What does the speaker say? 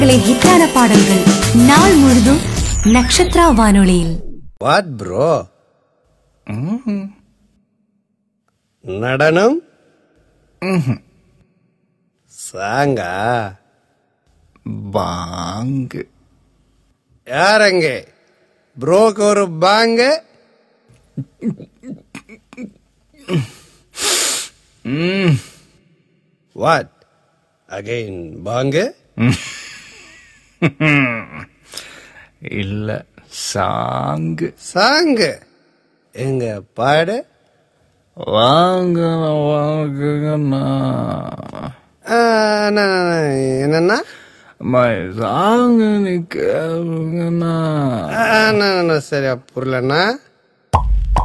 உங்களின் ஹிட்டான பாடல்கள் நாள் முழுதும் நட்சத்திரா வானொலியில் வாட் ப்ரோ நடனம் சாங்கா பாங்கு யாரங்க ப்ரோக்கு ஒரு பாங்க வாட் அகைன் பாங்க இல்ல சாங்கு சாங்கு எங்க பாடு வாங்க வாங்குங்கண்ணா ஆ, என்ன, என்னன்னா அம்மா, சாங்கு நீ கேளுங்கண்ணா ஆ, என்ன, என்ன, சரியா புரியலண்ணா